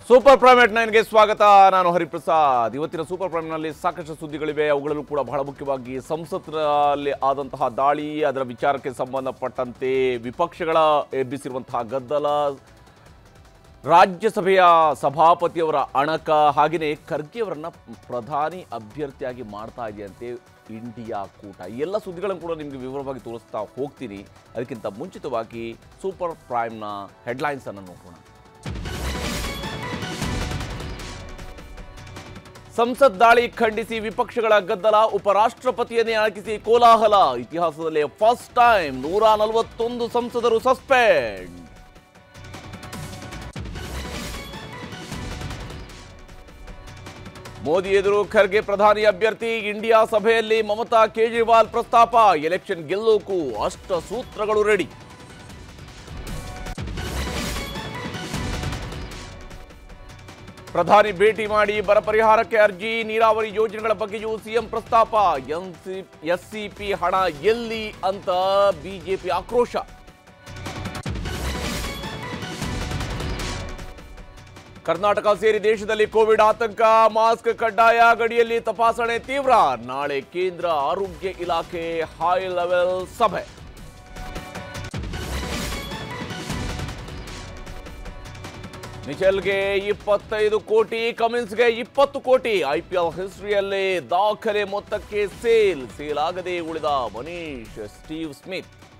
super prime ಎಟ್ ನೈನ್ಗೆ ಸ್ವಾಗತ ನಾನು ಹರಿಪ್ರಸಾದ್ ಇವತ್ತಿನ ಸೂಪರ್ ಪ್ರೈಮ್ನಲ್ಲಿ ಸಾಕಷ್ಟು ಸುದ್ದಿಗಳಿವೆ ಅವುಗಳಲ್ಲೂ ಕೂಡ ಬಹಳ ಮುಖ್ಯವಾಗಿ ಸಂಸತ್ನಲ್ಲಿ ಆದಂತಹ ದಾಳಿ ಅದರ ವಿಚಾರಕ್ಕೆ ಸಂಬಂಧಪಟ್ಟಂತೆ ವಿಪಕ್ಷಗಳ ಎಬ್ಬಿಸಿರುವಂತಹ ಗದ್ದಲ ರಾಜ್ಯಸಭೆಯ ಸಭಾಪತಿಯವರ ಅಣಕ ಹಾಗೆಯೇ ಖರ್ಗೆ ಅವರನ್ನ ಪ್ರಧಾನಿ ಅಭ್ಯರ್ಥಿಯಾಗಿ ಮಾಡ್ತಾ ಇದೆಯಂತೆ ಇಂಡಿಯಾ ಕೂಟ ಈ ಎಲ್ಲ ಸುದ್ದಿಗಳನ್ನು ಕೂಡ ನಿಮಗೆ ವಿವರವಾಗಿ ತೋರಿಸ್ತಾ ಹೋಗ್ತೀನಿ ಅದಕ್ಕಿಂತ ಮುಂಚಿತವಾಗಿ ಸೂಪರ್ ಪ್ರೈಮ್ನ ಹೆಡ್ಲೈನ್ಸ್ ಅನ್ನು ನೋಡೋಣ ಸಂಸತ್ ದಾಳಿ ಖಂಡಿಸಿ ವಿಪಕ್ಷಗಳ ಗದ್ದಲ ಉಪರಾಷ್ಟ್ರಪತಿಯನ್ನೇ ಅಣಕಿಸಿ ಕೋಲಾಹಲ ಇತಿಹಾಸದಲ್ಲೇ ಫಸ್ಟ್ ಟೈಮ್ ನೂರ ನಲವತ್ತೊಂದು ಸಂಸದರು ಸಸ್ಪೆಂಡ್ ಮೋದಿ ಎದುರು ಖರ್ಗೆ ಪ್ರಧಾನಿ ಅಭ್ಯರ್ಥಿ ಇಂಡಿಯಾ ಸಭೆಯಲ್ಲಿ ಮಮತಾ ಕೇಜ್ರಿವಾಲ್ ಪ್ರಸ್ತಾಪ ಎಲೆಕ್ಷನ್ ಗೆಲ್ಲೋಕು ಅಷ್ಟ ಸೂತ್ರಗಳು ರೆಡಿ ಪ್ರಧಾನಿ ಭೇಟಿ ಮಾಡಿ ಬರ ಪರಿಹಾರಕ್ಕೆ ಅರ್ಜಿ ನೀರಾವರಿ ಯೋಜನೆಗಳ ಬಗ್ಗೆಯೂ ಸಿಎಂ ಪ್ರಸ್ತಾಪ ಎಸ್ಸಿಪಿ ಹಣ ಎಲ್ಲಿ ಅಂತ ಬಿಜೆಪಿ ಆಕ್ರೋಶ ಕರ್ನಾಟಕ ಸೇರಿ ದೇಶದಲ್ಲಿ ಕೋವಿಡ್ ಆತಂಕ ಮಾಸ್ಕ್ ಕಡ್ಡಾಯ ಗಡಿಯಲ್ಲಿ ತಪಾಸಣೆ ತೀವ್ರ ನಾಳೆ ಕೇಂದ್ರ ಆರೋಗ್ಯ ಇಲಾಖೆ ಹೈ ಲೆವೆಲ್ ಸಭೆ ಮಿಚೆಲ್ಗೆ ಇಪ್ಪತ್ತೈದು ಕೋಟಿ ಕಮಿನ್ಸ್ಗೆ ಇಪ್ಪತ್ತು ಕೋಟಿ ಐಪಿಎಲ್ ಹಿಸ್ಟ್ರಿಯಲ್ಲೇ ದಾಖಲೆ ಮೊತ್ತಕ್ಕೆ ಸೇಲ್ ಸೇಲ್ ಆಗದೆ ಉಳಿದ ಮನೀಶ್ ಸ್ಟೀವ್ ಸ್ಮಿತ್